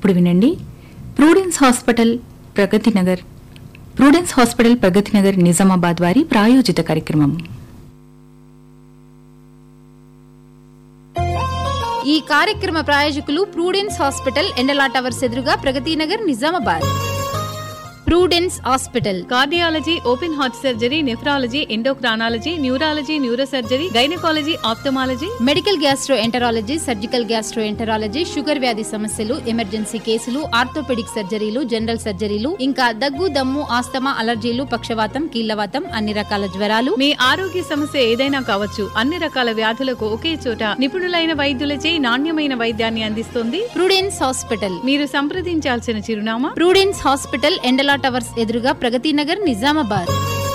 ఇప్పుడు వినండి Prudence hospital Pragathi Nagar Prudence hospital Pragathi Nagar Nizamabad వారి ప్రాయోజిత కార్యక్రమం ఈ కార్యక్రమ ప్రాయోజకులు ప్రూడెన్స్ హాస్పిటల్ ఎండలా టవర్స్ ఎదురుగా Pragathi Nagar Nizamabad Prudence hospital cardiology open heart surgery nephrology endocrinology neurology neurosurgery gynaecology ophthalmology medical gastro enterology surgical gastro enterology sugar వ్యాధి సమస్యలు ఎమర్జెన్సీ కేసులు ఆర్థోపెడిక్ సర్జరీలు జనరల్ సర్జరీలు ఇంకా దగ్గు దమ్ము ఆస్తమా అలర్జీలు పక్షవాతం కీళ్లవాతం అన్ని రకాల జ్వరాలు మీ ఆరోగ్య సమస్య ఏదైనా కావచ్చు అన్ని రకాల వ్యాధులకు ఒకే చోట నిపుణులైన వైద్యులచే నాణ్యమైన వైద్యాన్ని అందిస్తుంది ప్రూడెన్స్ హాస్పిటల్ మీరు సంప్రదించాల్సిన చిరునామా ప్రూడెన్స్ హాస్పిటల్ ఎండలా టవర్స్ ఎదురుగా ప్రగతి నగర్ నిజామాబాద్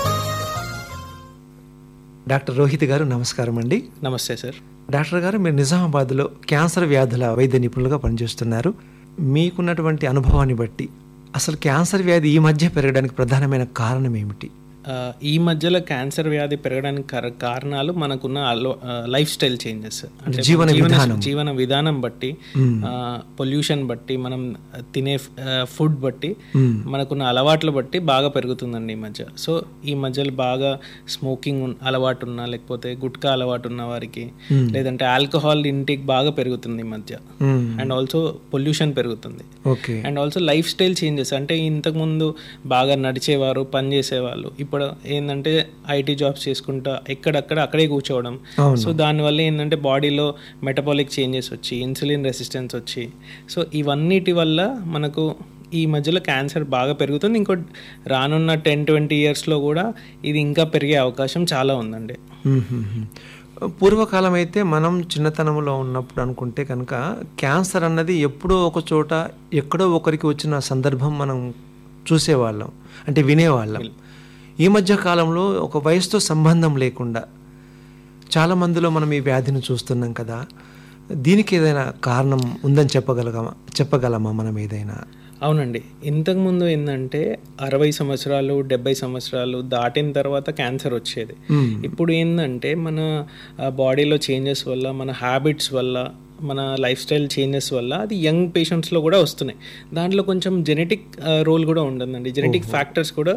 డాక్టర్ రోహిత్ గారు నమస్కారం అండి నమస్తే సార్ డాక్టర్ గారు మీరు నిజామాబాద్లో క్యాన్సర్ వ్యాధుల వైద్య నిపుణులుగా పనిచేస్తున్నారు మీకున్నటువంటి అనుభవాన్ని బట్టి అసలు క్యాన్సర్ వ్యాధి ఈ మధ్య పెరగడానికి ప్రధానమైన కారణం ఏమిటి ఆ, ఈ మధ్యలో క్యాన్సర్ వ్యాధి పెరగడానికి కర- కారణాలు మనకున్న అలో లైఫ్ స్టైల్ చేంజెస్ అంటే జీవన జీవన విధానం. జీవన విధానం బట్టి పొల్యూషన్ బట్టి మనం తినే ఫుడ్ బట్టి మనకున్న అలవాట్ల బట్టి బాగా పెరుగుతుందండి ఈ మధ్య సో ఈ మధ్యలో బాగా స్మోకింగ్ అలవాటు ఉన్న లేకపోతే గుట్కా అలవాటు ఉన్న వారికి లేదంటే ఆల్కహాల్ ఇంటేక్ బాగా పెరుగుతుంది ఈ మధ్య అండ్ ఆల్సో పొల్యూషన్ పెరుగుతుంది okay and also lifestyle changes అంటే ఇంతకుముందు బాగా నడిచేవారు పని చేసేవాళ్ళు ఇప్పుడు ఏంటంటే ఐటీ జాబ్స్ చేసుకుంటా ఎక్కడక్కడ అక్కడే కూర్చోవడం సో దానివల్ల ఏంటంటే బాడీలో మెటబాలిక్ చేంజెస్ వచ్చి ఇన్సులిన్ రెసిస్టెన్స్ వచ్చి సో ఇవన్నిటి వల్ల మనకు ఈ మధ్యలో క్యాన్సర్ బాగా పెరుగుతుంది ఇంకో రానున్న టెన్ ట్వంటీ ఇయర్స్లో కూడా ఇది ఇంకా పెరిగే అవకాశం చాలా ఉందండి మ్మ్. పూర్వకాలం అయితే మనం చిన్నతనంలో ఉన్నప్పుడు అనుకుంటే కనుక క్యాన్సర్ అన్నది ఎప్పుడో ఒక చోట ఎక్కడో ఒకరికి వచ్చిన సందర్భం మనం చూసేవాళ్ళం అంటే వినేవాళ్ళం ఈ మధ్య కాలంలో ఒక వయసుతో సంబంధం లేకుండా చాలా మందిలో మనం ఈ వ్యాధిని చూస్తున్నాం కదా దీనికి ఏదైనా కారణం ఉందని చెప్పగలగమా చెప్పగలమా మనం ఏదైనా అవునండి ఇంతకుముందు ఏంటంటే అరవై సంవత్సరాలు డెబ్బై సంవత్సరాలు దాటిన తర్వాత క్యాన్సర్ వచ్చేది ఇప్పుడు ఏంటంటే మన బాడీలో చేంజెస్ వల్ల మన హ్యాబిట్స్ వల్ల మన లైఫ్ స్టైల్ చేంజెస్ వల్ల అది యంగ్ పేషెంట్స్లో కూడా వస్తున్నాయి దాంట్లో కొంచెం జెనెటిక్ రోల్ కూడా ఉంటుందండి జెనెటిక్ ఫ్యాక్టర్స్ కూడా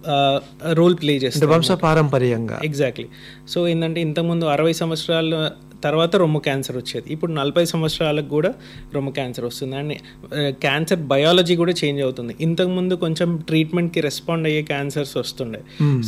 రోల్ ప్లే అంటే చేస్తాయి వంశ పారంపర్యంగా ఎగ్జాక్ట్లీ సో ఏంటంటే ఇంతకుముందు అరవై సంవత్సరాల తర్వాత రొమ్ము క్యాన్సర్ వచ్చేది ఇప్పుడు నలభై సంవత్సరాలకు కూడా రొమ్ము క్యాన్సర్ వస్తుంది అండ్ క్యాన్సర్ బయాలజీ కూడా చేంజ్ అవుతుంది ఇంతకుముందు కొంచెం ట్రీట్మెంట్కి రెస్పాండ్ అయ్యే క్యాన్సర్స్ వస్తుండే